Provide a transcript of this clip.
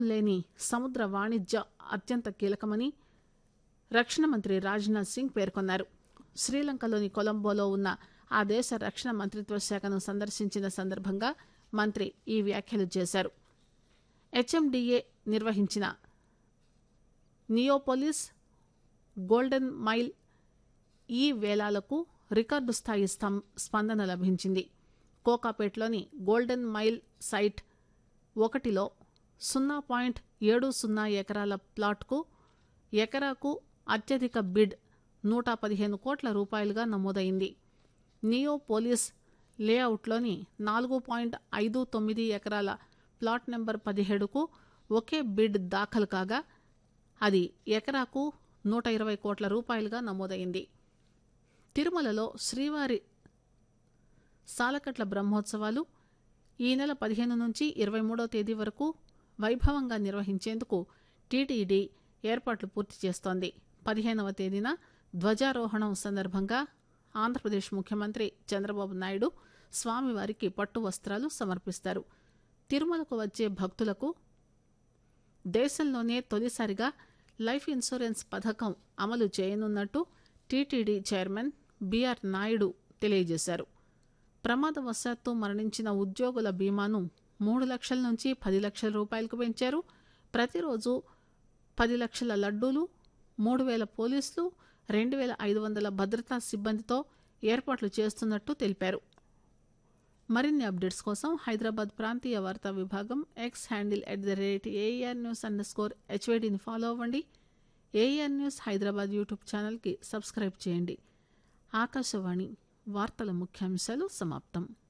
లేని సముద్ర వాణిజ్య అత్యంత కీలకమని రక్షణ మంత్రి రాజ్నాథ్ సింగ్ పేర్కొన్నారు శ్రీలంకలోని కొలంబోలో ఉన్న ఆ దేశ రక్షణ మంత్రిత్వ శాఖను సందర్శించిన సందర్భంగా మంత్రి ఈ వ్యాఖ్యలు చేశారు హెచ్ఎండిఏ నిర్వహించిన నియోపోలిస్ గోల్డెన్ మైల్ ఈ వేలాలకు రికార్డు స్థాయి స్తం- స్పందన లభించింది కోకాపేట్లోని గోల్డెన్ మైల్ సైట్ ఒకటిలో సున్నా పాయింట్ ఏడు సున్నా ఎకరాల ప్లాట్కు ఎకరాకు అత్యధిక బిడ్ నూట పదిహేను కోట్ల రూపాయలుగా నమోదైంది నియో పోలీస్ లేఅవుట్లోని నాలుగు పాయింట్ ఐదు తొమ్మిది ఎకరాల ప్లాట్ నెంబర్ పదిహేడుకు ఒకే బిడ్ దాఖలు కాగా అది ఎకరాకు నూట ఇరవై కోట్ల రూపాయలుగా నమోదైంది తిరుమలలో శ్రీవారి సాలకట్ల బ్రహ్మోత్సవాలు ఈ నెల పదిహేను నుంచి ఇరవై మూడో తేదీ వరకు వైభవంగా నిర్వహించేందుకు టీటీడీ ఏర్పాట్లు పూర్తి చేస్తోంది పదిహేనవ తేదీన ధ్వజారోహణం సందర్భంగా ఆంధ్రప్రదేశ్ ముఖ్యమంత్రి చంద్రబాబు నాయుడు స్వామివారికి పట్టు వస్త్రాలు సమర్పిస్తారు తిరుమలకు వచ్చే భక్తులకు దేశంలోనే తొలిసారిగా లైఫ్ ఇన్సూరెన్స్ పథకం అమలు చేయనున్నట్టు టీటీడీ చైర్మన్ బీఆర్ నాయుడు తెలియజేశారు ప్రమాదవశాత్తు మరణించిన ఉద్యోగుల బీమాను మూడు లక్షల నుంచి పది లక్షల రూపాయలకు పెంచారు ప్రతిరోజు పది లక్షల లడ్డూలు మూడు వేల పోలీసులు రెండు వేల ఐదు వందల భద్రతా సిబ్బందితో ఏర్పాట్లు చేస్తున్నట్టు తెలిపారు మరిన్ని అప్డేట్స్ కోసం హైదరాబాద్ ప్రాంతీయ వార్తా విభాగం X handle at the rate air news under score హెచ్వైడిని ఫాలో అవ్వండి ఏఆర్ న్యూస్ హైదరాబాద్ యూట్యూబ్ ఛానల్కి సబ్స్క్రైబ్ చేయండి ఆకాశవాణి వార్తల ముఖ్యాంశాలు సమాప్తం